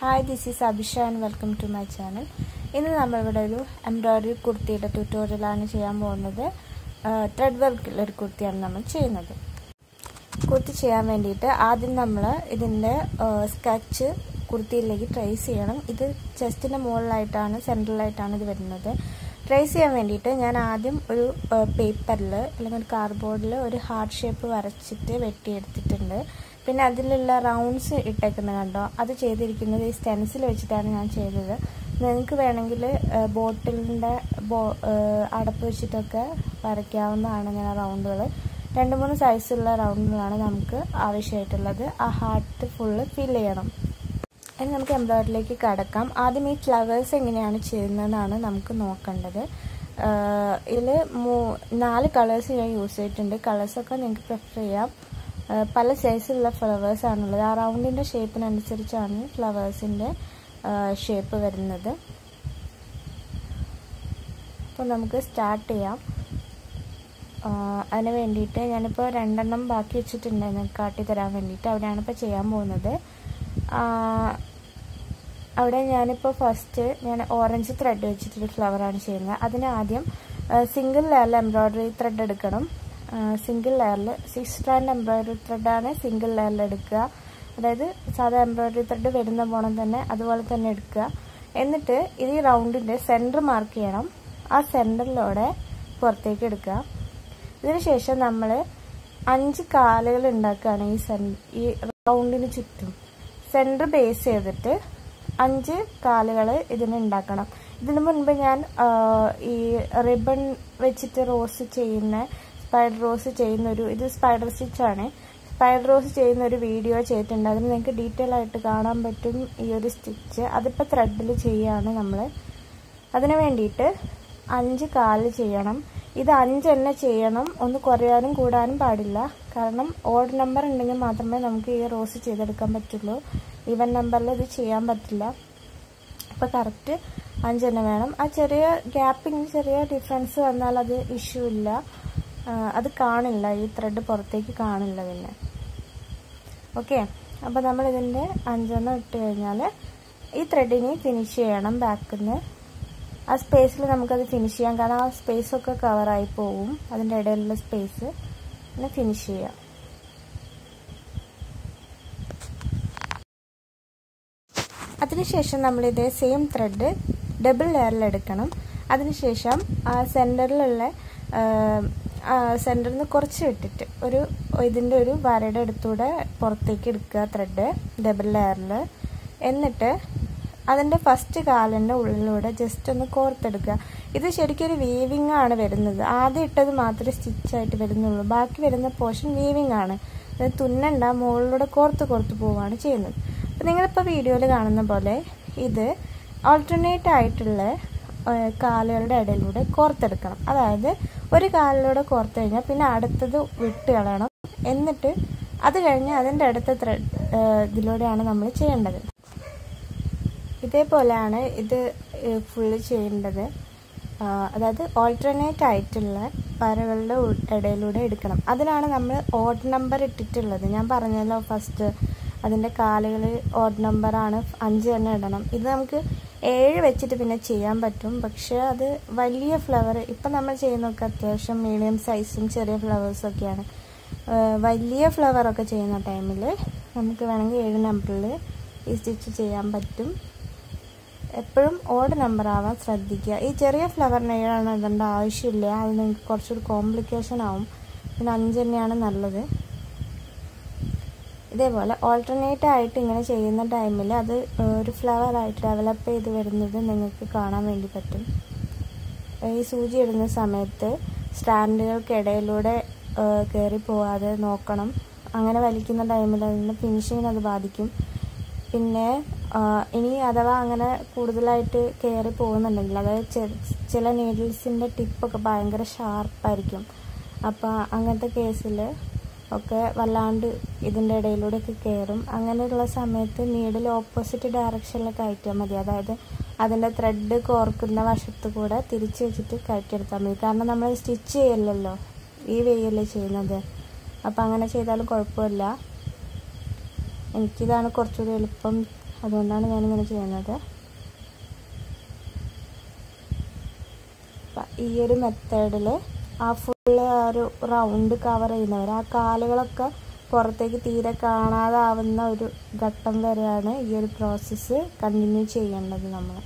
hi this is Abhisha and welcome to my channel ഇന്ന് നമ്മളിവിടെ ഒരു എംബ്രോയ്ഡറി കുർത്തിയുടെ ട്യൂട്ടോറിയലാണ് ചെയ്യാൻ പോകുന്നത് ത്രെഡ് വർക്കുള്ള ഒരു കുർത്തിയാണ് നമ്മൾ ചെയ്യുന്നത് കുർത്തി ചെയ്യാൻ വേണ്ടിയിട്ട് ആദ്യം നമ്മൾ ഇതിൻ്റെ സ്കെച്ച് കുർത്തിയിലേക്ക് ട്രേസ് ചെയ്യണം ഇത് ചെസ്റ്റിൻ്റെ മുകളിലായിട്ടാണ് സെൻട്രലായിട്ടാണ് ഇത് വരുന്നത് ട്രേസ് ചെയ്യാൻ വേണ്ടിയിട്ട് ഞാൻ ആദ്യം ഒരു പേപ്പറിൽ അല്ലെങ്കിൽ ഒരു കാർഡ്ബോർഡിൽ ഒരു ഹാർട്ട് ഷേപ്പ് വരച്ചിട്ട് വെട്ടിയെടുത്തിട്ടുണ്ട് പിന്നെ അതിലുള്ള റൗണ്ട്സ് ഇട്ടേക്കുന്നത് കണ്ടോ അത് ചെയ്തിരിക്കുന്നത് ഈ സ്റ്റെൻസിൽ വെച്ചിട്ടാണ് ഞാൻ ചെയ്തത് നിങ്ങൾക്ക് വേണമെങ്കിൽ ബോട്ടിലിൻ്റെ ബോ അടപ്പ് വെച്ചിട്ടൊക്കെ വരയ്ക്കാവുന്നതാണ് ഇങ്ങനെ റൗണ്ടുകൾ രണ്ട് മൂന്ന് സൈസുള്ള റൗണ്ടുകളാണ് നമുക്ക് ആവശ്യമായിട്ടുള്ളത് ആ ഹാർട്ട് ഫുള്ള് ഫിൽ ചെയ്യണം ഇനി നമുക്ക് എംബ്രോയിഡറിലേക്ക് കടക്കാം ആദ്യം ഈ ഫ്ലവേഴ്സ് എങ്ങനെയാണ് ചെയ്യുന്നതെന്നാണ് നമുക്ക് നോക്കേണ്ടത് ഇതിൽ മൂ നാല് കളേഴ്സ് ഞാൻ യൂസ് ചെയ്തിട്ടുണ്ട് കളേഴ്സൊക്കെ നിങ്ങൾക്ക് പ്രിഫർ ചെയ്യാം പല സൈസിലുള്ള ഫ്ലവേഴ്സ് ആണുള്ളത് ആ റൗണ്ടിൻ്റെ ഷേപ്പിനനുസരിച്ചാണ് ഫ്ലവേഴ്സിൻ്റെ ഷേപ്പ് വരുന്നത് അപ്പോൾ നമുക്ക് സ്റ്റാർട്ട് ചെയ്യാം അതിന് വേണ്ടിയിട്ട് ഞാനിപ്പോൾ രണ്ടെണ്ണം ബാക്കി വെച്ചിട്ടുണ്ടായിരുന്നു കാട്ടി തരാൻ വേണ്ടിയിട്ട് അവിടെയാണ് ഇപ്പോൾ ചെയ്യാൻ പോകുന്നത് അവിടെ ഞാനിപ്പോൾ ഫസ്റ്റ് ഞാൻ ഓറഞ്ച് ത്രെഡ് വെച്ചിട്ടൊരു ഫ്ലവറാണ് ചെയ്യുന്നത് അതിന് ആദ്യം സിംഗിൾ ലെയറിൽ എംബ്രോയ്ഡറി ത്രെഡ് എടുക്കണം സിംഗിൾ ലെയറിൽ സിക്സ് സ്ട്രാൻഡ് എംബ്രോയ്ഡറി ത്രെഡാണ് സിംഗിൾ ലെയറിൽ എടുക്കുക അതായത് സാധാ എംബ്രോയ്ഡറി ത്രെഡ് വരുന്ന പോണം തന്നെ അതുപോലെ തന്നെ എടുക്കുക എന്നിട്ട് ഇത് ഈ റൗണ്ടിൻ്റെ സെൻറ്റർ മാർക്ക് ചെയ്യണം ആ സെൻറ്ററിലൂടെ പുറത്തേക്ക് എടുക്കുക ഇതിനുശേഷം നമ്മൾ അഞ്ച് കാലുകൾ ഉണ്ടാക്കുകയാണ് ഈ സെൻ ഈ റൗണ്ടിന് ചുറ്റും സെൻറ്റർ ബേസ് ചെയ്തിട്ട് അഞ്ച് കാലുകൾ ഇതിന് ഉണ്ടാക്കണം ഇതിനു മുൻപ് ഞാൻ ഈ റിബൺ വെച്ചിട്ട് റോസ് ചെയ്യുന്ന സ്പൈഡർ റോസ് ചെയ്യുന്ന ഒരു ഇത് സ്പൈഡർ സ്റ്റിച്ചാണ് സ്പൈഡർ റോസ് ചെയ്യുന്ന ഒരു വീഡിയോ ചെയ്തിട്ടുണ്ട് അതിന് നിങ്ങൾക്ക് ഡീറ്റെയിൽ ആയിട്ട് കാണാൻ പറ്റും ഈ ഒരു സ്റ്റിച്ച് അതിപ്പോൾ ത്രെഡിൽ ചെയ്യുകയാണ് നമ്മൾ അതിന് വേണ്ടിയിട്ട് അഞ്ച് കാല് ചെയ്യണം ഇത് അഞ്ച് തന്നെ ചെയ്യണം ഒന്ന് കുറയാനും കൂടാനും പാടില്ല കാരണം ഓഡ് നമ്പർ ഉണ്ടെങ്കിൽ മാത്രമേ നമുക്ക് ഈ റോസ് ചെയ്തെടുക്കാൻ പറ്റുള്ളൂ ഈവൻ നമ്പറിൽ ഇത് ചെയ്യാൻ പറ്റില്ല അപ്പോൾ കറക്റ്റ് അഞ്ച് തന്നെ വേണം ആ ചെറിയ ഗ്യാപ്പിന് ചെറിയ ഡിഫറൻസ് വന്നാൽ അത് ഇഷ്യൂ ഇല്ല അത് കാണില്ല ഈ ത്രെഡ് പുറത്തേക്ക് കാണില്ല പിന്നെ ഓക്കെ അപ്പോൾ നമ്മൾ ഇതിൻ്റെ അഞ്ചെണ്ണം ഇട്ട് കഴിഞ്ഞാൽ ഈ ത്രെഡിനെ ഫിനിഷ് ചെയ്യണം ബാക്കിൽ നിന്ന് ആ സ്പേസിൽ നമുക്കത് ഫിനിഷ് ചെയ്യാം കാരണം ആ സ്പേസൊക്കെ കവറായി പോവും അതിൻ്റെ ഇടയിലുള്ള സ്പേസ് പിന്നെ ഫിനിഷ് ചെയ്യാം അതിനുശേഷം നമ്മൾ ഇതേ സെയിം ത്രെഡ് ഡബിൾ ലെയറിൽ എടുക്കണം അതിനുശേഷം ആ സെൻറ്ററിലുള്ള സെൻറ്ററിൽ നിന്ന് കുറച്ച് വിട്ടിട്ട് ഒരു ഇതിൻ്റെ ഒരു വരയുടെ അടുത്തൂടെ പുറത്തേക്ക് എടുക്കുക ത്രെഡ് ഡബിൾ ലെയറിൽ എന്നിട്ട് അതിൻ്റെ ഫസ്റ്റ് കാലിൻ്റെ ഉള്ളിലൂടെ ജസ്റ്റ് ഒന്ന് കോർത്തെടുക്കുക ഇത് ശരിക്കും ഒരു വീവിങ് ആണ് വരുന്നത് ആദ്യം ഇട്ടത് മാത്രമേ സ്റ്റിച്ചായിട്ട് വരുന്നുള്ളൂ ബാക്കി വരുന്ന പോർഷൻ വീവിങ് ആണ് അത് തുന്നണ്ട മുകളിലൂടെ കോർത്ത് കോർത്ത് പോവുകയാണ് ചെയ്യുന്നത് അപ്പം നിങ്ങളിപ്പോൾ വീഡിയോയിൽ കാണുന്ന പോലെ ഇത് ഓൾട്ടർനേറ്റ് ആയിട്ടുള്ള കാലുകളുടെ ഇടയിലൂടെ കോർത്തെടുക്കണം അതായത് ഒരു കാലിലൂടെ കോർത്ത് കഴിഞ്ഞാൽ പിന്നെ അടുത്തത് വിട്ട് കളയണം എന്നിട്ട് അത് കഴിഞ്ഞ് അതിൻ്റെ അടുത്ത ത്രെഡ് ഇതിലൂടെയാണ് നമ്മൾ ചെയ്യേണ്ടത് ഇതേപോലെയാണ് ഇത് ഫുള്ള് ചെയ്യേണ്ടത് അതായത് ഓൾട്ടർനേറ്റ് ആയിട്ടുള്ള വരകളുടെ ഇടയിലൂടെ എടുക്കണം അതിനാണ് നമ്മൾ ഓഡ് നമ്പർ ഇട്ടിട്ടുള്ളത് ഞാൻ പറഞ്ഞല്ലോ ഫസ്റ്റ് അതിൻ്റെ കാലുകൾ ഓഡ് നമ്പറാണ് അഞ്ച് തന്നെ ഇടണം ഇത് നമുക്ക് ഏഴ് വെച്ചിട്ട് പിന്നെ ചെയ്യാൻ പറ്റും പക്ഷേ അത് വലിയ ഫ്ലവർ ഇപ്പം നമ്മൾ ചെയ്യുന്നതൊക്കെ അത്യാവശ്യം മീഡിയം സൈസും ചെറിയ ഫ്ലവേഴ്സൊക്കെയാണ് വലിയ ഫ്ലവറൊക്കെ ചെയ്യുന്ന ടൈമിൽ നമുക്ക് വേണമെങ്കിൽ ഏഴ് നമ്പറിൽ ഈ സ്റ്റിച്ച് ചെയ്യാൻ പറ്റും എപ്പോഴും ഓഡ് നമ്പർ ആവാൻ ശ്രദ്ധിക്കുക ഈ ചെറിയ ഫ്ലവറിന് ഏഴാണ് ഇടേണ്ട ആവശ്യമില്ല അത് നിങ്ങൾക്ക് കുറച്ചുകൂടി കോംപ്ലിക്കേഷൻ ആവും പിന്നെ അഞ്ച് തന്നെയാണ് നല്ലത് ഇതേപോലെ ഓൾട്ടർനേറ്റ് ആയിട്ട് ഇങ്ങനെ ചെയ്യുന്ന ടൈമിൽ അത് ഒരു ഫ്ലവറായിട്ട് ഡെവലപ്പ് ചെയ്ത് വരുന്നത് നിങ്ങൾക്ക് കാണാൻ വേണ്ടി പറ്റും ഈ സൂചി ഇടുന്ന സമയത്ത് സ്റ്റാൻഡുകൾക്കിടയിലൂടെ കയറി പോവാതെ നോക്കണം അങ്ങനെ വലിക്കുന്ന ടൈമിൽ അതിൻ്റെ ഫിനിഷിങ്ങിന് അത് ബാധിക്കും പിന്നെ ഇനി അഥവാ അങ്ങനെ കൂടുതലായിട്ട് കയറി പോകുന്നുണ്ടെങ്കിൽ അതായത് ചില നീഡിൽസിൻ്റെ ടിപ്പൊക്കെ ഭയങ്കര ഷാർപ്പായിരിക്കും അപ്പോൾ അങ്ങനത്തെ കേസിൽ ഒക്കെ വല്ലാണ്ട് ഇതിൻ്റെ ഇടയിലൂടെയൊക്കെ കയറും അങ്ങനെയുള്ള സമയത്ത് നീഡിൽ ഓപ്പോസിറ്റ് ഡയറക്ഷനിൽ കയറ്റിയാൽ മതി അതായത് അതിൻ്റെ ത്രെഡ് കോർക്കുന്ന വശത്ത് കൂടെ തിരിച്ച് വെച്ചിട്ട് കയറ്റിയെടുത്താൽ മതി കാരണം നമ്മൾ സ്റ്റിച്ച് ചെയ്യല്ലല്ലോ ഈ വേയല്ലേ ചെയ്യുന്നത് അപ്പോൾ അങ്ങനെ ചെയ്താലും കുഴപ്പമില്ല എനിക്കിതാണ് കുറച്ചുകൂടി എളുപ്പം അതുകൊണ്ടാണ് ഞാനിങ്ങനെ ചെയ്യുന്നത് ഈ ഒരു മെത്തേഡിൽ ആ ഫുള്ള് ആ ഒരു റൗണ്ട് കവർ ചെയ്യുന്നവർ ആ കാലുകളൊക്കെ പുറത്തേക്ക് തീരെ കാണാതാവുന്ന ഒരു ഘട്ടം വരെയാണ് ഈ ഒരു പ്രോസസ്സ് കണ്ടിന്യൂ ചെയ്യേണ്ടത് നമ്മൾ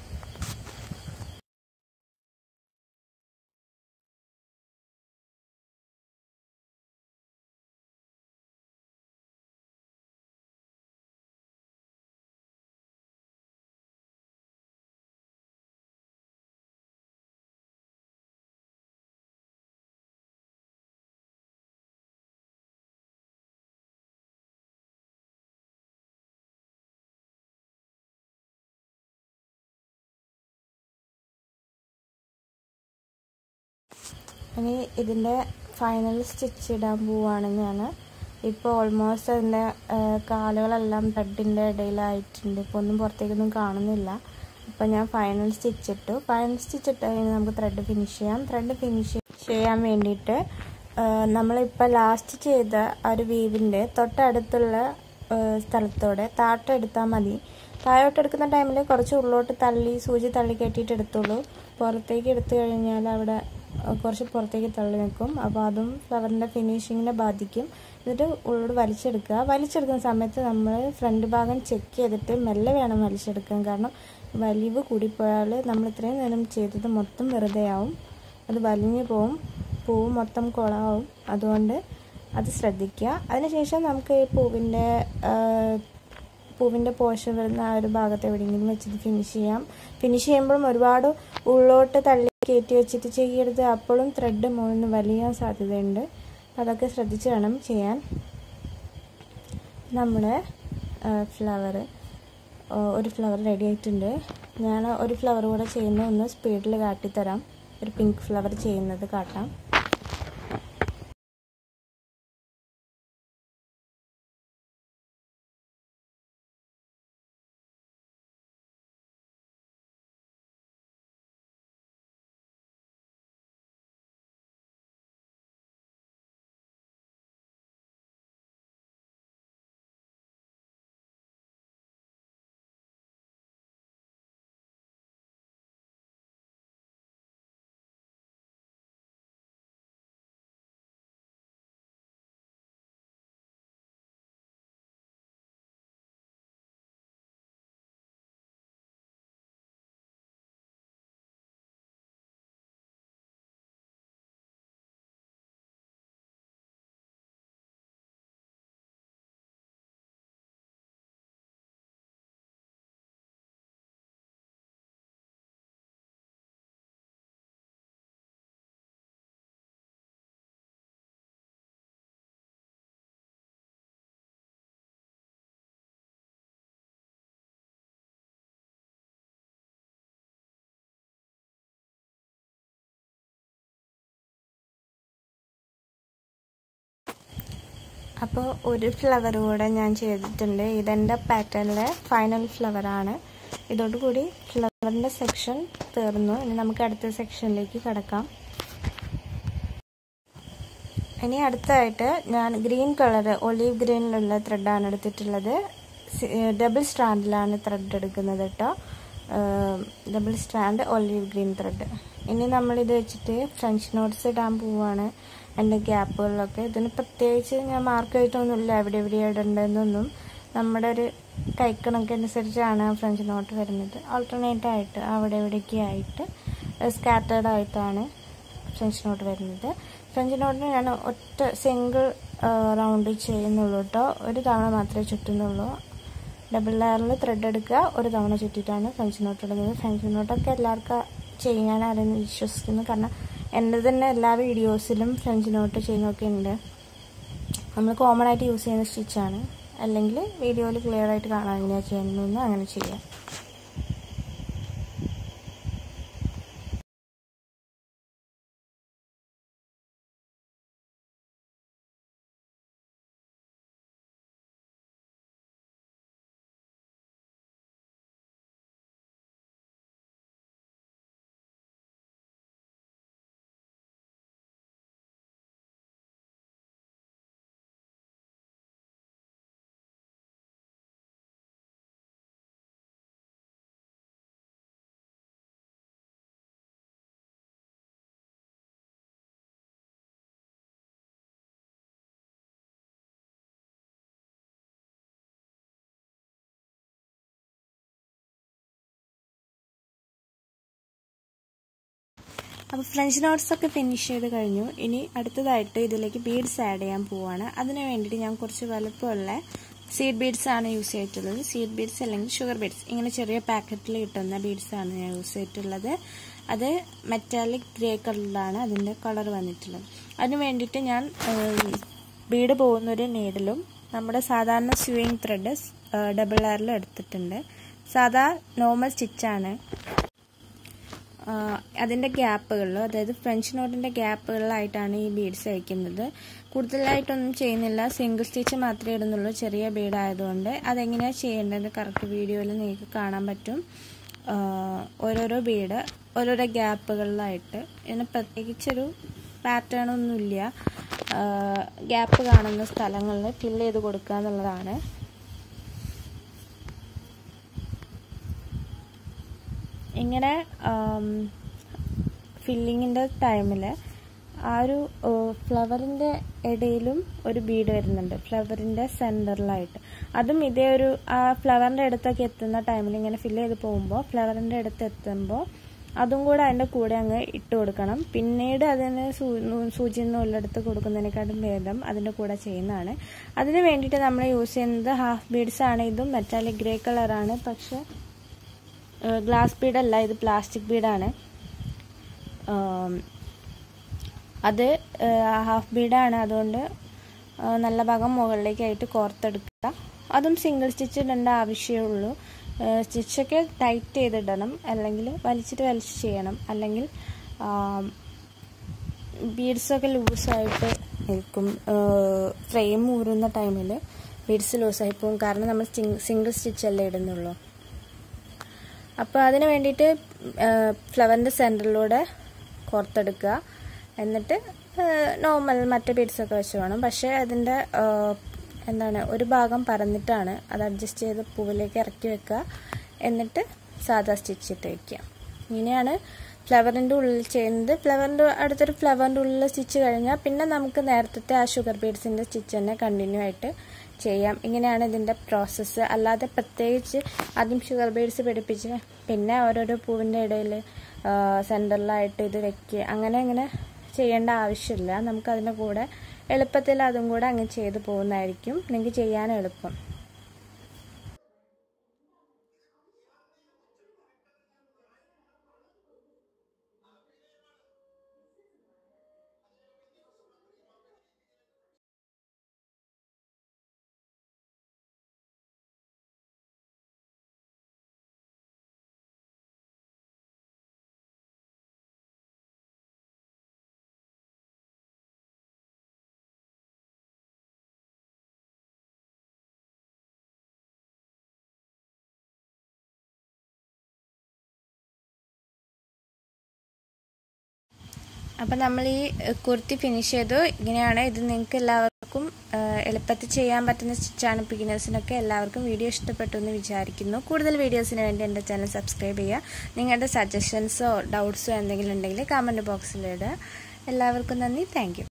ഇനി ഇതിൻ്റെ ഫൈനൽ സ്റ്റിച്ച് ഇടാൻ പോവുകയാണ് ഞാൻ ഇപ്പോൾ ഓൾമോസ്റ്റ് അതിൻ്റെ കാലുകളെല്ലാം ത്രെഡിൻ്റെ ഇടയിലായിട്ടുണ്ട് ഇപ്പോൾ ഒന്നും പുറത്തേക്കൊന്നും കാണുന്നില്ല അപ്പോൾ ഞാൻ ഫൈനൽ സ്റ്റിച്ച് ഇട്ടു ഫൈനൽ സ്റ്റിച്ച് ഇട്ട് കഴിഞ്ഞ് നമുക്ക് ത്രെഡ് ഫിനിഷ് ചെയ്യാം ത്രെഡ് ഫിനിഷ് ചെയ്യാൻ വേണ്ടിയിട്ട് നമ്മളിപ്പോൾ ലാസ്റ്റ് ചെയ്ത ആ ഒരു വീവിൻ്റെ തൊട്ടടുത്തുള്ള സ്ഥലത്തോടെ താട്ടെടുത്താൽ മതി താഴോട്ട് എടുക്കുന്ന ടൈമിൽ കുറച്ച് ഉള്ളോട്ട് തള്ളി സൂചി തള്ളി കെട്ടിയിട്ട് എടുത്തോളൂ പുറത്തേക്ക് എടുത്തു കഴിഞ്ഞാൽ അവിടെ കുറച്ച് പുറത്തേക്ക് തള്ളി നിൽക്കും അപ്പോൾ അതും ഫ്ലവറിൻ്റെ ഫിനിഷിങ്ങിനെ ബാധിക്കും എന്നിട്ട് ഉള്ളോട് വലിച്ചെടുക്കുക വലിച്ചെടുക്കുന്ന സമയത്ത് നമ്മൾ ഫ്രണ്ട് ഭാഗം ചെക്ക് ചെയ്തിട്ട് മെല്ലെ വേണം വലിച്ചെടുക്കാൻ കാരണം വലിവ് കൂടിപ്പോയാൽ നമ്മൾ ഇത്രയും നേരം ചെയ്തത് മൊത്തം വെറുതെ ആവും അത് വലിഞ്ഞു പോവും പൂവ് മൊത്തം കുളമാവും അതുകൊണ്ട് അത് ശ്രദ്ധിക്കുക അതിനുശേഷം നമുക്ക് ഈ പൂവിൻ്റെ പൂവിൻ്റെ പോഷൻ വരുന്ന ആ ഒരു ഭാഗത്ത് എവിടെയെങ്കിലും വെച്ചിട്ട് ഫിനിഷ് ചെയ്യാം ഫിനിഷ് ചെയ്യുമ്പോഴും ഒരുപാട് ഉള്ളോട്ട് തള്ളി കയറ്റി വെച്ചിട്ട് ചെയ്യരുത് അപ്പോഴും ത്രെഡ് മുകളിൽ വലിയാൻ സാധ്യതയുണ്ട് അതൊക്കെ ശ്രദ്ധിച്ച് വേണം ചെയ്യാൻ നമ്മുടെ ഫ്ലവർ ഒരു ഫ്ലവർ റെഡി ആയിട്ടുണ്ട് ഞാൻ ഒരു ഫ്ലവർ കൂടെ ചെയ്യുന്ന ഒന്ന് സ്പീഡിൽ കാട്ടിത്തരാം ഒരു പിങ്ക് ഫ്ലവർ ചെയ്യുന്നത് കാട്ടാം അപ്പോൾ ഒരു ഫ്ലവർ കൂടെ ഞാൻ ചെയ്തിട്ടുണ്ട് ഇതെൻ്റെ പാറ്റേണിലെ ഫൈനൽ ഫ്ലവറാണ് ഇതോടുകൂടി ഫ്ലവറിൻ്റെ സെക്ഷൻ തീർന്നു ഇനി നമുക്ക് അടുത്ത സെക്ഷനിലേക്ക് കിടക്കാം ഇനി അടുത്തായിട്ട് ഞാൻ ഗ്രീൻ കളർ ഒലീവ് ഗ്രീനിലുള്ള ത്രെഡാണ് എടുത്തിട്ടുള്ളത് ഡബിൾ സ്റ്റാൻഡിലാണ് ത്രെഡ് എടുക്കുന്നത് കേട്ടോ double stand olive green thread ഇനി നമ്മളിത് വെച്ചിട്ട് ഫ്രഞ്ച് നോട്ട്സ് ഇടാൻ പോവുകയാണ് എൻ്റെ ഗ്യാപ്പുകളിലൊക്കെ ഇതിന് പ്രത്യേകിച്ച് ഞാൻ മാർക്ക് ചെയ്തിട്ടൊന്നുമില്ല എവിടെ എവിടെയാണ് ഇടേണ്ടതെന്നൊന്നും നമ്മുടെ ഒരു കൈക്കണക്കനുസരിച്ചാണ് ഫ്രഞ്ച് നോട്ട് വരുന്നത് ആൾട്ടർനേറ്റ് ആയിട്ട് അവിടെ എവിടെയൊക്കെ ആയിട്ട് സ്കാറ്റേർഡ് ആയിട്ടാണ് ഫ്രഞ്ച് നോട്ട് വരുന്നത് ഫ്രഞ്ച് നോട്ടിന് ഞാൻ ഒറ്റ സിംഗിൾ റൗണ്ട് ചെയ്യുന്നുള്ളൂ കേട്ടോ ഒരു തവണ മാത്രമേ ചുറ്റുന്നുള്ളൂ ഡബിൾ ലെയറിൽ ത്രെഡ് എടുക്കുക ഒരു തവണ ചുറ്റിയിട്ടാണ് ഫ്രഞ്ച് നോട്ട് ഇടുന്നത് ഫ്രഞ്ച് നോട്ടൊക്കെ എല്ലാവർക്കും ചെയ്യാൻ അറിയുന്ന വിശ്വസിക്കുന്നു കാരണം എൻ്റെ തന്നെ എല്ലാ വീഡിയോസിലും ഫ്രഞ്ച് നോട്ട് ചെയ്യുന്നൊക്കെ ഉണ്ട് നമ്മൾ കോമൺ ആയിട്ട് യൂസ് ചെയ്യുന്ന സ്റ്റിച്ചാണ് അല്ലെങ്കിൽ വീഡിയോയിൽ ക്ലിയർ ആയിട്ട് കാണാൻ എങ്ങനെയാണ് ചെയ്യുന്നതെന്ന് അങ്ങനെ ചെയ്യാം അപ്പോൾ ഫ്രഞ്ച് നോട്ട്സ് ഒക്കെ ഫിനിഷ് ചെയ്ത് കഴിഞ്ഞു ഇനി അടുത്തതായിട്ട് ഇതിലേക്ക് ബീഡ്സ് ആഡ് ചെയ്യാൻ പോവാണ് അതിന് വേണ്ടിയിട്ട് ഞാൻ കുറച്ച് വലുപ്പമുള്ള സീഡ് ബീഡ്സ് ആണ് യൂസ് ചെയ്തിട്ടുള്ളത് സീഡ് ബീഡ്സ് അല്ലെങ്കിൽ ഷുഗർ ബീഡ്സ് ഇങ്ങനെ ചെറിയ പാക്കറ്റിൽ കിട്ടുന്ന ബീഡ്സ് ആണ് ഞാൻ യൂസ് ചെയ്തിട്ടുള്ളത് അത് മെറ്റാലിക് ഗ്രേ കളറിലാണ് അതിൻ്റെ കളർ വന്നിട്ടുള്ളത് അതിന് വേണ്ടിയിട്ട് ഞാൻ ബീഡ് പോകുന്നൊരു നീഡിലും നമ്മുടെ സാധാരണ സ്വിങ് ത്രെഡ് ഡബിൾ ആറിലും എടുത്തിട്ടുണ്ട് സാധാ നോർമൽ സ്റ്റിച്ചാണ് അതിൻ്റെ ഗ്യാപ്പുകളിൽ അതായത് ഫ്രഞ്ച് നോട്ടിൻ്റെ ഗ്യാപ്പുകളിലായിട്ടാണ് ഈ ബീഡ്സ് അയക്കുന്നത് കൂടുതലായിട്ടൊന്നും ചെയ്യുന്നില്ല സിംഗിൾ സ്റ്റിച്ച് മാത്രമേ ഇടുന്നുള്ളൂ ചെറിയ ബീഡ് ആയതുകൊണ്ട് അതെങ്ങനെയാണ് ചെയ്യേണ്ടത് കറക്റ്റ് വീഡിയോയിൽ നിങ്ങൾക്ക് കാണാൻ പറ്റും ഓരോരോ ബീഡ് ഓരോരോ ഗ്യാപ്പുകളിലായിട്ട് ഇതിന് പ്രത്യേകിച്ചൊരു പാറ്റേൺ ഒന്നുമില്ല ഗ്യാപ്പ് കാണുന്ന സ്ഥലങ്ങളിൽ ഫില്ല് ചെയ്ത് കൊടുക്കുക എന്നുള്ളതാണ് ഇങ്ങനെ ഫില്ലിങ്ങിൻ്റെ ടൈമിൽ ആ ഒരു ഫ്ലവറിൻ്റെ ഇടയിലും ഒരു ബീഡ് വരുന്നുണ്ട് ഫ്ലവറിൻ്റെ സെൻറ്ററിലായിട്ട് അതും ഇതേ ഒരു ആ ഫ്ലവറിൻ്റെ അടുത്തൊക്കെ എത്തുന്ന ടൈമിൽ ഇങ്ങനെ ഫില്ല് ചെയ്ത് പോകുമ്പോൾ ഫ്ലവറിൻ്റെ അടുത്ത് എത്തുമ്പോൾ അതും കൂടെ അതിൻ്റെ കൂടെ അങ്ങ് ഇട്ട് കൊടുക്കണം പിന്നീട് അതിന് സൂചി നൂലെടുത്ത് കൊടുക്കുന്നതിനെക്കാട്ടും ഭേദം അതിൻ്റെ കൂടെ ചെയ്യുന്നതാണ് അതിന് വേണ്ടിയിട്ട് നമ്മൾ യൂസ് ചെയ്യുന്നത് ഹാഫ് ബീഡ്സ് ആണ് ഇതും മെറ്റാലിക് ഗ്രേ കളറാണ് പക്ഷേ ഗ്ലാസ് ബീഡല്ല ഇത് പ്ലാസ്റ്റിക് ബീഡാണ് അത് ഹാഫ് ബീഡാണ് അതുകൊണ്ട് നല്ല ഭാഗം മുകളിലേക്കായിട്ട് കോർത്തെടുക്കുക അതും സിംഗിൾ സ്റ്റിച്ച് ഇടേണ്ട ആവശ്യമേ ഉള്ളൂ സ്റ്റിച്ചൊക്കെ ടൈറ്റ് ചെയ്തിടണം അല്ലെങ്കിൽ വലിച്ചിട്ട് വലിച്ച് ചെയ്യണം അല്ലെങ്കിൽ ബീഡ്സൊക്കെ ലൂസായിട്ട് നിൽക്കും ഫ്രെയിം ഊരുന്ന ടൈമിൽ ബീഡ്സ് ലൂസായി പോകും കാരണം നമ്മൾ സിംഗിൾ സ്റ്റിച്ചല്ലേ ഇടുന്നുള്ളൂ അപ്പോൾ അതിന് വേണ്ടിയിട്ട് ഫ്ലവറിൻ്റെ സെൻറ്ററിലൂടെ കോർത്തെടുക്കുക എന്നിട്ട് നോർമൽ മറ്റേ ബീഡ്സൊക്കെ വെച്ച് വേണം പക്ഷേ അതിൻ്റെ എന്താണ് ഒരു ഭാഗം പരന്നിട്ടാണ് അത് അഡ്ജസ്റ്റ് ചെയ്ത് പൂവിലേക്ക് ഇറക്കി വെക്കുക എന്നിട്ട് സാധാ സ്റ്റിച്ച് ഇട്ട് വയ്ക്കുക ഇങ്ങനെയാണ് ഫ്ലവറിൻ്റെ ഉള്ളിൽ ചെയ്യുന്നത് ഫ്ലവറിൻ്റെ അടുത്തൊരു ഫ്ലവറിൻ്റെ ഉള്ളിൽ സ്റ്റിച്ച് കഴിഞ്ഞാൽ പിന്നെ നമുക്ക് നേരത്തെ ആ ഷുഗർ ബീഡ്സിൻ്റെ സ്റ്റിച്ച് തന്നെ കണ്ടിന്യൂ ആയിട്ട് ചെയ്യാം ഇങ്ങനെയാണ് ഇതിൻ്റെ പ്രോസസ്സ് അല്ലാതെ പ്രത്യേകിച്ച് ആദ്യം ഷുഗർ ബീഡ്സ് പിടിപ്പിച്ച് പിന്നെ ഓരോരോ പൂവിൻ്റെ ഇടയിൽ സെൻറ്ററിലായിട്ട് ഇത് വെക്കുക അങ്ങനെ അങ്ങനെ ചെയ്യേണ്ട ആവശ്യമില്ല നമുക്ക് അതിൻ്റെ കൂടെ എളുപ്പത്തിൽ അതും കൂടെ അങ്ങ് ചെയ്ത് പോകുന്നതായിരിക്കും നിങ്ങൾക്ക് ചെയ്യാൻ എളുപ്പം അപ്പം നമ്മൾ ഈ കുർത്തി ഫിനിഷ് ചെയ്തു ഇങ്ങനെയാണ് ഇത് നിങ്ങൾക്ക് എല്ലാവർക്കും എളുപ്പത്തിൽ ചെയ്യാൻ പറ്റുന്ന സ്റ്റിച്ചാണ് ബിഗിനേഴ്സിനൊക്കെ എല്ലാവർക്കും വീഡിയോ ഇഷ്ടപ്പെട്ടു എന്ന് വിചാരിക്കുന്നു കൂടുതൽ വീഡിയോസിന് വേണ്ടി എൻ്റെ ചാനൽ സബ്സ്ക്രൈബ് ചെയ്യുക നിങ്ങളുടെ സജഷൻസോ ഡൗട്ട്സോ എന്തെങ്കിലും ഉണ്ടെങ്കിൽ കമൻറ്റ് ബോക്സിലിടുക എല്ലാവർക്കും നന്ദി താങ്ക്